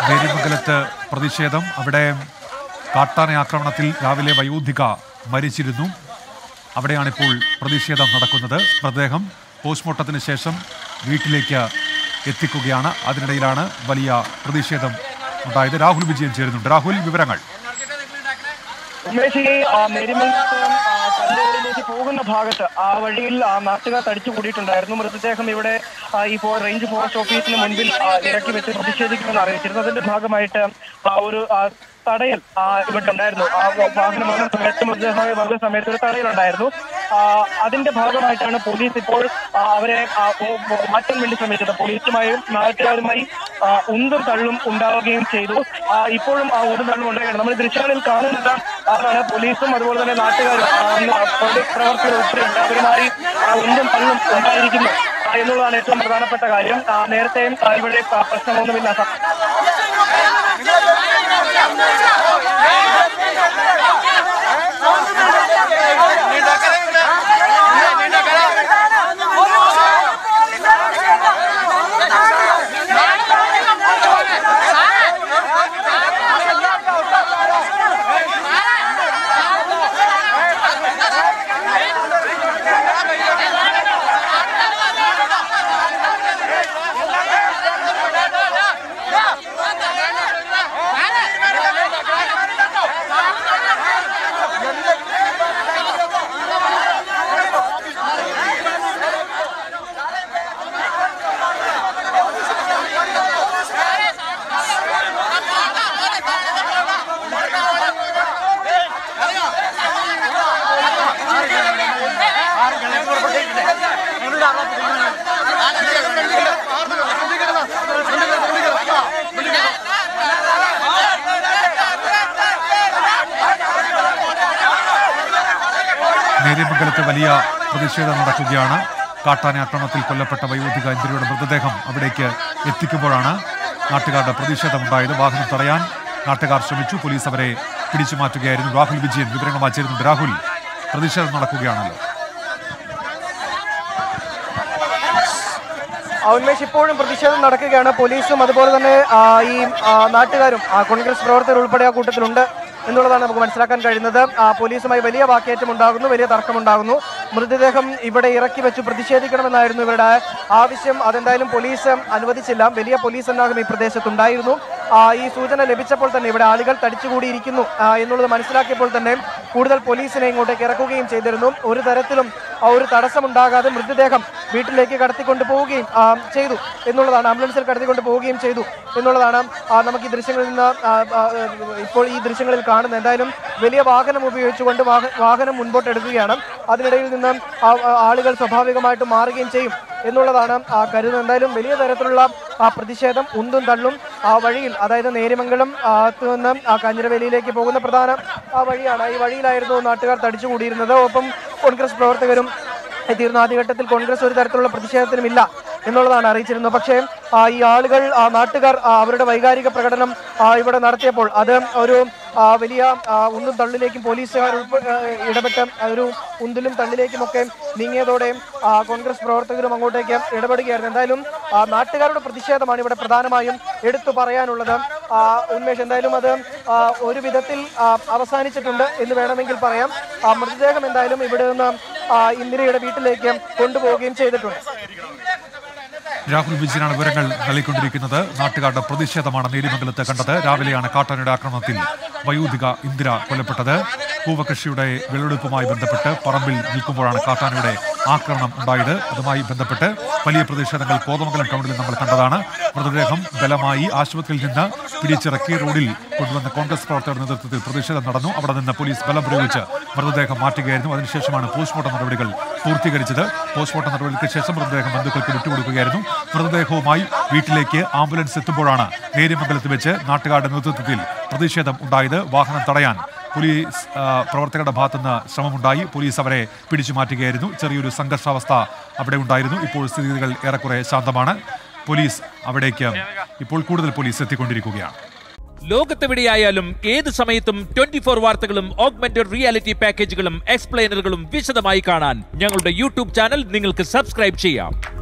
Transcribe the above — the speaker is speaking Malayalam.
നേരിമംഗലത്ത് പ്രതിഷേധം അവിടെ കാട്ടാന ആക്രമണത്തിൽ രാവിലെ വയോധിക മരിച്ചിരുന്നു അവിടെയാണിപ്പോൾ പ്രതിഷേധം നടക്കുന്നത് മൃതദേഹം പോസ്റ്റ്മോർട്ടത്തിന് ശേഷം വീട്ടിലേക്ക് എത്തിക്കുകയാണ് അതിനിടയിലാണ് വലിയ പ്രതിഷേധം ഉണ്ടായത് രാഹുൽ വിജയൻ ചേരുന്നുണ്ട് രാഹുൽ വിവരങ്ങൾ ഉമേഷ് ഈ ആ, നെരിമംഗലത്ത് ആ, കല്ലേറിലേക്ക് പോകുന്ന ഭാഗത്ത് ആ വഴിയിൽ ആ, നാട്ടുകാർ തടിച്ചു കൂടിയിട്ടുണ്ടായിരുന്നു മൃതദേഹം ഇവിടെ ആ, ഈ ഫോ- റേഞ്ച് ഫോറസ്റ്റ് ഓഫീസിന് മുൻപിൽ ആ, ഇറക്കി വെച്ച് പ്രതിഷേധിക്കുമെന്ന് അറിയിച്ചിരുന്നു അതിന്റെ ഭാഗമായിട്ട് ആ ഒരു ആ, തടയൽ ആ, ഇവിടെ ഉണ്ടായിരുന്നു ആ വാഹനം വന്ന സമയത്ത് മൃതദേഹം വന്ന സമയത്ത് ഒരു തടയലുണ്ടായിരുന്നു ആ, അതിന്റെ ഭാഗമായിട്ടാണ് പോലീസ് ഇപ്പോൾ ആ, അവരെ ആ, ഓ- ഓ- മാറ്റാൻ വേണ്ടി ശ്രമിച്ചത് പോലീസുമായും നാട്ടുകാരുമായി ആ, ഉന്തും തള്ളും ഉണ്ടാവുകയും ചെയ്തു ആ, ഇപ്പോഴും ആ ഉന്തും തള്ളും ഉണ്ടാവുകയാണ് നമ്മൾ ഈ ദൃശ്യങ്ങളിൽ കാണുന്നത് ആണ് പോലീസും അതുപോലെ തന്നെ നാട്ടുകാരും ആ, അന്ന് പോലീസ് പ്രവർത്തകർ ഉൾപ്പെടെയുണ്ട് അവരുമായി ആ, ഉന്തും തള്ളും ഉണ്ടായിരിക്കുന്നു ആ, എന്നുള്ളതാണ് ഏറ്റവും പ്രധാനപ്പെട്ട കാര്യം ആ, നേരത്തെയും ആ, ഇവിടെ ആ, പ്രശ്നമൊന്നുമില്ല സ- നേര്യമംഗലത്ത് വലിയ പ്രതിഷേധം നടക്കുകയാണ് കാട്ടാന ആക്രമണത്തിൽ കൊല്ലപ്പെട്ട വയോധിക ഇന്ദിരയുടെ മൃതദേഹം അവിടേക്ക് എത്തിക്കുമ്പോഴാണ് നാട്ടുകാരുടെ പ്രതിഷേധമുണ്ടായത് വാഹനം തടയാൻ നാട്ടുകാർ ശ്രമിച്ചു പോലീസ് അവരെ പിടിച്ചു മാറ്റുകയായിരുന്നു രാഹുൽ വിജയൻ വിവരങ്ങളുമായി ചേരുന്നുണ്ട് രാഹുൽ പ്രതിഷേധം നടക്കുകയാണല്ലോ ആ, ഉന്മേഷ് ഇപ്പോഴും പ്രതിഷേധം നടക്കുകയാണ് പോലീസും അതുപോലെ തന്നെ ആ, ഈ ആ, നാട്ടുകാരും ആ, കോൺഗ്രസ് പ്രവർത്തകർ ഉൾപ്പെടെ ആ കൂട്ടത്തിലുണ്ട് എന്നുള്ളതാണ് നമുക്ക് മനസ്സിലാക്കാൻ കഴിയുന്നത് ആ, പോലീസുമായി വലിയ വാക്കേറ്റം ഉണ്ടാകുന്നു വലിയ തർക്കമുണ്ടാകുന്നു മൃതദേഹം ഇവിടെ ഇറക്കി വെച്ച് പ്രതിഷേധിക്കണമെന്നായിരുന്നു ഇവരുടെ ആവശ്യം അതെന്തായാലും പോലീസ് അനുവദിച്ചില്ല വലിയ പോലീസ് സന്നാഹം ഈ പ്രദേശത്തുണ്ടായിരുന്നു ആ, ഈ സൂചന ലഭിച്ചപ്പോൾ തന്നെ ഇവിടെ ആളുകൾ തടിച്ചുകൂടിയിരിക്കുന്നു ആ, എന്നുള്ളത് മനസ്സിലാക്കിയപ്പോൾ തന്നെ കൂടുതൽ പോലീസിനെ ഇങ്ങോട്ടേക്ക് ഇറക്കുകയും ചെയ്തിരുന്നു ഒരു തരത്തിലും ആ, ഒരു തടസ്സമുണ്ടാകാതെ മൃതദേഹം വീട്ടിലേക്ക് കടത്തിക്കൊണ്ട് പോവുകയും ആ, ചെയ്തു എന്നുള്ളതാണ് ആംബുലൻസിൽ കടത്തിക്കൊണ്ട് പോവുകയും ചെയ്തു എന്നുള്ളതാണ് ആ, നമുക്ക് ഈ ദൃശ്യങ്ങളിൽ നിന്ന് ആ, ആ, ഇപ്പോൾ ഈ ദൃശ്യങ്ങളിൽ കാണുന്നത് എന്തായാലും വലിയ വാഹനം ഉപയോഗിച്ചുകൊണ്ട് വാഹ- വാഹനം മുൻപോട്ട് എടുക്കുകയാണ് അതിനിടയിൽ നിന്ന് ആ- ആ ആളുകൾ സ്വാഭാവികമായിട്ടും മാറുകയും ചെയ്യും എന്നുള്ളതാണ് ആ, കരുതുന്നത് എന്തായാലും വലിയ തരത്തിലുള്ള ആ പ്രതിഷേധം ഉന്തും തള്ളും ആ വഴിയിൽ അതായത് നേരിമംഗലം ആ, ത്ത് നിന്ന് ആ കാഞ്ഞിരവേലിയിലേക്ക് പോകുന്ന പ്രധാന ആ വഴിയാണ് ഈ വഴിയിലായിരുന്നു നാട്ടുകാർ തടിച്ചുകൂടിയിരുന്നത് ഒപ്പം കോൺഗ്രസ് പ്രവർത്തകരും എത്തിയിരുന്ന ആദ്യഘട്ടത്തിൽ കോൺഗ്രസ് ഒരു തരത്തിലുള്ള പ്രതിഷേധത്തിനുമില്ല എന്നുള്ളതാണ് അറിയിച്ചിരുന്നത് പക്ഷേ ആ, ഈ ആളുകൾ ആ, നാട്ടുകാർ ആ, അവരുടെ വൈകാരിക പ്രകടനം ആ, ഇവിടെ നടത്തിയപ്പോൾ അത് ഒരു ആ, വലിയ ആ, ഉന്തും തള്ളിലേക്കും പോലീസുകാർ ഉൾപ്പെ- ആ, ഇടപെട്ട് ആ ഒരു ഉന്തിലും തള്ളിലേക്കുമൊക്കെ നീങ്ങിയതോടെ ആ, കോൺഗ്രസ് പ്രവർത്തകരും അങ്ങോട്ടേക്ക് ഇടപെടുകയായിരുന്നു എന്തായാലും ആ, നാട്ടുകാരുടെ പ്രതിഷേധമാണ് ഇവിടെ പ്രധാനമായും എടുത്തു പറയാനുള്ളത് ആ, ഉന്മേഷ് എന്തായാലും അത് ആ, ഒരു വിധത്തിൽ ആ, അവസാനിച്ചിട്ടുണ്ട് എന്ന് വേണമെങ്കിൽ പറയാം ആ, മൃതദേഹം എന്തായാലും ഇവിടെ നിന്ന് ആ, ഇന്ദിരയുടെ വീട്ടിലേക്ക് കൊണ്ടുപോവുകയും ചെയ്തിട്ടുണ്ട് രാഹുൽ വിജയനാണ് വിവരങ്ങൾ നൽകിക്കൊണ്ടിരിക്കുന്നത് നാട്ടുകാരുടെ പ്രതിഷേധമാണ് നേരിമംഗലത്ത് കണ്ടത് രാവിലെയാണ് കാട്ടാനയുടെ ആക്രമണത്തിൽ വയോധിക ഇന്ദിര കൊല്ലപ്പെട്ടത് പൂവകൃഷിയുടെ വിളവെടുപ്പുമായി ബന്ധപ്പെട്ട് പറമ്പിൽ നിൽക്കുമ്പോഴാണ് കാട്ടാനയുടെ ആക്രമണം ഉണ്ടായത് അതുമായി ബന്ധപ്പെട്ട് വലിയ പ്രതിഷേധങ്ങൾ കോതമംഗലം ടൗണിൽ നമ്മൾ കണ്ടതാണ് മൃതദേഹം ബലമായി ആശുപത്രിയിൽ നിന്ന് പിടിച്ചിറക്കി റോഡിൽ കൊണ്ടുവന്ന കോൺഗ്രസ് പ്രവർത്തകരുടെ നേതൃത്വത്തിൽ പ്രതിഷേധം നടന്നു അവിടെ നിന്ന് പോലീസ് ബലം പ്രയോഗിച്ച് മൃതദേഹം മാറ്റുകയായിരുന്നു അതിനുശേഷമാണ് പോസ്റ്റ്മോർട്ടം നടപടികൾ പൂർത്തീകരിച്ചത് പോസ്റ്റ്മോർട്ടം നടപടികൾക്ക് ശേഷം മൃതദേഹം ബന്ധുക്കൾക്ക് വിട്ടുകൊടുക്കുകയായിരുന്നു മൃതദേഹവുമായി വീട്ടിലേക്ക് ആംബുലൻസ് എത്തുമ്പോഴാണ് നേര്യമംഗലത്ത് വെച്ച് നാട്ടുകാരുടെ നേതൃത്വത്തിൽ പ്രതിഷേധം ഉണ്ടായത് വാഹനം തടയാൻ പോലീസ് ആ, പ്രവർത്തകരുടെ ഭാഗത്തുനിന്ന് ശ്രമമുണ്ടായി പോലീസ് അവരെ പിടിച്ചു മാറ്റുകയായിരുന്നു ചെറിയൊരു സംഘർഷാവസ്ഥ അവിടെ ഉണ്ടായിരുന്നു ഇപ്പോൾ സ്ഥിതിഗതികൾ ഏറെക്കുറെ ശാന്തമാണ് പോലീസ് അവിടേക്ക് ഇപ്പോൾ കൂടുതൽ പോലീസ് എത്തിക്കൊണ്ടിരിക്കുകയാണ് ലോകത്തെവിടെയായാലും ഏത് സമയത്തും ട്വന്റി ഫോർ വാർത്തകളും ഓഗ്മെന്റഡ് റിയാലിറ്റി പാക്കേജുകളും എക്സ്പ്ലെയിനറുകളും വിശദമായി കാണാൻ ഞങ്ങളുടെ യൂട്യൂബ് ചാനൽ നിങ്ങൾക്ക് സബ്സ്ക്രൈബ് ചെയ്യാം